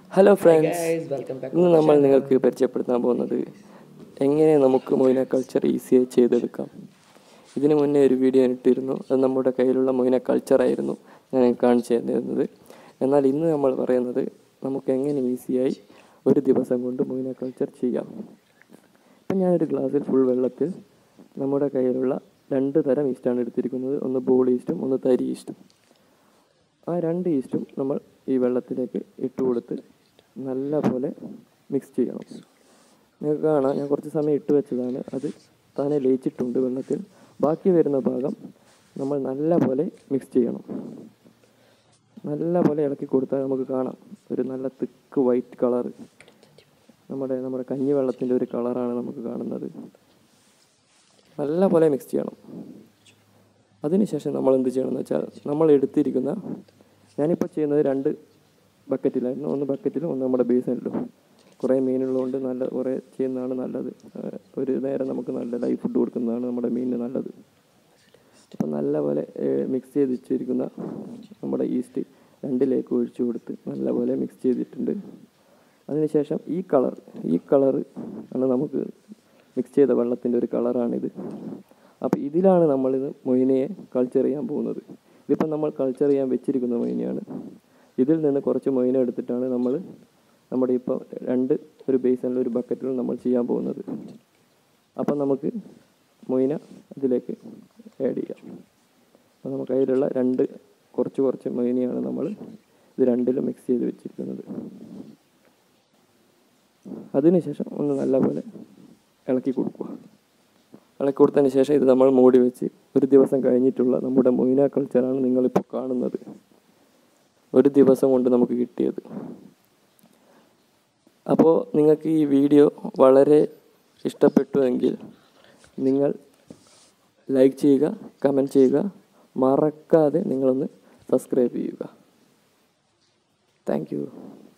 hello friends guys, welcome back to ഇന്ന് നമ്മൾ നിങ്ങൾക്ക് പരിചയപ്പെടുത്താൻ പോകുന്നത് എങ്ങനെ നമുക്ക് മൊയ്ന കൾച്ചർ ഈസിയായി ചെയ്തെടുക്കാം ഇതിനു മുന്നേ ഒരു വീഡിയോ ഇട്ടിരുന്നു അത് നമ്മുടെ കയ്യിലുള്ള മൊയ്ന കൾച്ചറായിരുന്നു ഞാൻ കാണിച്ചു തന്നിരുന്നത് എന്നാൽ ഇന്ന് നമ്മൾ പറയുന്നത് നമുക്ക് എങ്ങനെ ഈസിയായി ഒരു ദിവസം കൊണ്ട് മൊയ്ന കൾച്ചർ ചെയ്യാം ഇപ്പം ഞാനൊരു ഗ്ലാസ്സിൽ ഫുൾ വെള്ളത്തിൽ നമ്മുടെ കയ്യിലുള്ള രണ്ട് തരം ഈസ്റ്റാണ് എടുത്തിരിക്കുന്നത് ഒന്ന് ബോൾ ഈസ്റ്റും ഒന്ന് തരി ഈസ്റ്റും ആ രണ്ട് ഈസ്റ്റും നമ്മൾ ഈ വെള്ളത്തിലേക്ക് ഇട്ട് കൊടുത്ത് നല്ല പോലെ മിക്സ് ചെയ്യണം നിങ്ങൾക്ക് കാണാം ഞാൻ കുറച്ച് സമയം ഇട്ട് വെച്ചതാണ് അത് താനെ ലയിച്ചിട്ടുണ്ട് വെള്ളത്തിൽ ബാക്കി വരുന്ന ഭാഗം നമ്മൾ നല്ല പോലെ മിക്സ് ചെയ്യണം നല്ല പോലെ ഇളക്കി കൊടുത്താൽ നമുക്ക് കാണാം ഒരു നല്ല തിക്ക് വൈറ്റ് കളർ നമ്മുടെ നമ്മുടെ കഞ്ഞി വെള്ളത്തിൻ്റെ ഒരു കളറാണ് നമുക്ക് കാണുന്നത് നല്ല പോലെ മിക്സ് ചെയ്യണം അതിനുശേഷം നമ്മൾ എന്ത് ചെയ്യണമെന്ന് വെച്ചാൽ നമ്മൾ എടുത്തിരിക്കുന്ന ഞാനിപ്പോൾ ചെയ്യുന്നത് രണ്ട് ബക്കറ്റിലായിരുന്നു ഒന്ന് ബക്കറ്റിലും ഒന്ന് നമ്മുടെ ബേസിനിലും കുറേ മീനുള്ളതുകൊണ്ട് നല്ല കുറേ ചെയ്യുന്നതാണ് നല്ലത് ഏഹ് ഒരു നേരം നമുക്ക് നല്ല ലൈഫ് ഫുഡ് കൊടുക്കുന്നതാണ് നമ്മുടെ മീനിന് നല്ലത് അപ്പം നല്ലപോലെ മിക്സ് ചെയ്ത് വെച്ചിരിക്കുന്ന നമ്മുടെ ഈസ്റ്റ് രണ്ടിലേക്ക് ഒഴിച്ചു കൊടുത്ത് നല്ലപോലെ മിക്സ് ചെയ്തിട്ടുണ്ട് അതിനുശേഷം ഈ കളർ ഈ കളർ ആണ് നമുക്ക് മിക്സ് ചെയ്ത വെള്ളത്തിൻ്റെ ഒരു കളറാണിത് അപ്പോൾ ഇതിലാണ് നമ്മളിത് മൊയിനയെ കൾച്ചർ ചെയ്യാൻ പോകുന്നത് ഇതിപ്പോൾ നമ്മൾ കൾച്ചർ ചെയ്യാൻ വെച്ചിരിക്കുന്ന മൊയിനയാണ് ഇതിൽ നിന്ന് കുറച്ച് മൊയിന എടുത്തിട്ടാണ് നമ്മൾ നമ്മുടെ ഇപ്പോൾ രണ്ട് ഒരു ബേസിനിൽ ഒരു ബക്കറ്റിലും നമ്മൾ ചെയ്യാൻ പോകുന്നത് അപ്പം നമുക്ക് മൊയിന ഇതിലേക്ക് ആഡ് ചെയ്യാം അപ്പോൾ നമുക്ക് അതിലുള്ള രണ്ട് കുറച്ച് കുറച്ച് മൊയിനയാണ് നമ്മൾ ഇത് രണ്ടിലും മിക്സ് ചെയ്ത് വെച്ചിരിക്കുന്നത് അതിനുശേഷം ഒന്ന് നല്ലപോലെ ഇളക്കി കൊടുക്കുക ഇളക്കി കൊടുത്തതിന് ശേഷം ഇത് നമ്മൾ മൂടി വെച്ച് ഒരു ദിവസം കഴിഞ്ഞിട്ടുള്ള നമ്മുടെ മൊയ്ന കൾച്ചറാണ് നിങ്ങളിപ്പോൾ കാണുന്നത് ഒരു ദിവസം കൊണ്ട് നമുക്ക് കിട്ടിയത് അപ്പോൾ നിങ്ങൾക്ക് ഈ വീഡിയോ വളരെ ഇഷ്ടപ്പെട്ടുവെങ്കിൽ നിങ്ങൾ ലൈക്ക് ചെയ്യുക കമൻറ്റ് ചെയ്യുക മറക്കാതെ നിങ്ങളൊന്ന് സബ്സ്ക്രൈബ് ചെയ്യുക താങ്ക് യു